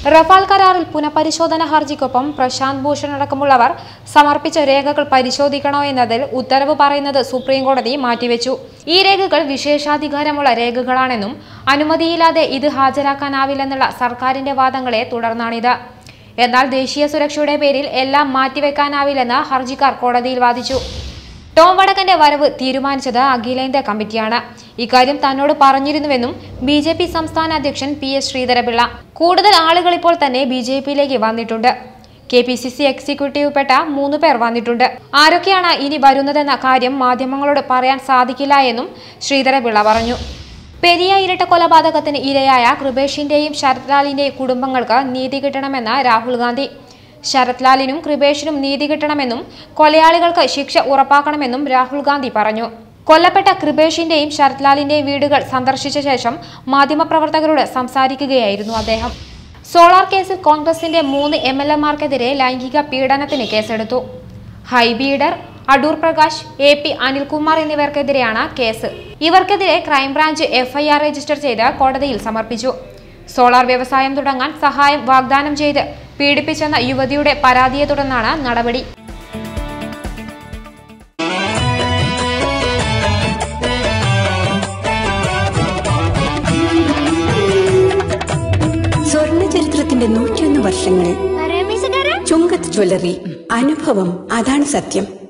Rafale കരാറിൽ പുനഃപരിശോധന ഹർജിക്കൊപ്പം പ്രശാന്ത് ഭൂഷൺ അടക്കമുള്ളവർ സമർപ്പിച്ച രേഖകൾ പരിശോധിക്കണോ എന്നതിൽ ഉത്തരവ് പറയുന്നത് സുപ്രീം കോടതി മാറ്റിവെച്ചു ഈ രേഖകൾ വിശേഷാധികാരമുള്ള രേഖകളാണെന്നും അനുമതിയില്ലാതെ ഇത് ഹാജരാക്കാനാവില്ലെന്നുള്ള സർക്കാരിന്റെ വാദങ്ങളെ തുടർന്നാണിത് എന്നാൽ ദേശീയ സുരക്ഷയുടെ പേരിൽ എല്ലാം മാറ്റിവെക്കാനാവില്ലെന്ന് ഹർജിക്കാർ കോടതിയിൽ വാദിച്ചു ടോം വടക്കന്റെ വരവ് തീരുമാനിച്ചത് അഖിലേന്ത്യാ കമ്മിറ്റിയാണ് ഇക്കാര്യം തന്നോട് പറഞ്ഞിരുന്നുവെന്നും ബി ജെ പി സംസ്ഥാന അധ്യക്ഷൻ പി എസ് ശ്രീധരപിള്ള കൂടുതൽ ആളുകൾ ഇപ്പോൾ തന്നെ ബി ജെ പിയിലേക്ക് വന്നിട്ടുണ്ട് K P C C executive പെട്ട മൂന്ന് പേർ വന്നിട്ടുണ്ട് ആരൊക്കെയാണ് ഇനി വരുന്നതെന്ന കാര്യം മാധ്യമങ്ങളോട് പറയാൻ സാധിക്കില്ല എന്നും ശ്രീധരപിള്ള പറഞ്ഞു പെരിയ ഇരട്ട കൊലപാതകത്തിന് ഇരയായ കൃപേഷിന്റെയും ശരത്ലാലിന്റെയും കുടുംബങ്ങൾക്ക് നീതി കിട്ടണമെന്ന് രാഹുൽ ഗാന്ധി ശരത്ലാലിനും കൃപേഷിനും നീതി കിട്ടണമെന്നും കൊലയാളികൾക്ക് ശിക്ഷ ഉറപ്പാക്കണമെന്നും രാഹുൽ ഗാന്ധി പറഞ്ഞു കൊല്ലപ്പെട്ട കൃപേഷിന്റെയും ശരത്ലാലിന്റെയും വീടുകൾ സന്ദർശിച്ച ശേഷം മാധ്യമപ്രവർത്തകരോട് സംസാരിക്കുകയായിരുന്നു അദ്ദേഹം സോളാർ കേസിൽ കോൺഗ്രസിന്റെ മൂന്ന് എം എൽ എമാർക്കെതിരെ ലൈംഗിക പീഡനത്തിന് കേസെടുത്തു ഹൈബീഡർ അടൂർ പ്രകാശ് എ പി അനിൽകുമാർ എന്നിവർക്കെതിരെയാണ് കേസ് ഇവർക്കെതിരെ ക്രൈംബ്രാഞ്ച് എഫ്ഐആർ രജിസ്റ്റർ ചെയ്ത് കോടതിയിൽ സമർപ്പിച്ചു സോളാർ വ്യവസായം തുടങ്ങാൻ സഹായം വാഗ്ദാനം ചെയ്ത് പീഡിപ്പിച്ചെന്ന യുവതിയുടെ പരാതിയെ തുടർന്നാണ് നടപടി സ്വർണ്ണ ചരിത്രത്തിന്റെ നൂറ്റിയൊന്ന് വർഷങ്ങൾ ചുങ്കത്ത് ജ്വല്ലറി അനുഭവം അതാണ് സത്യം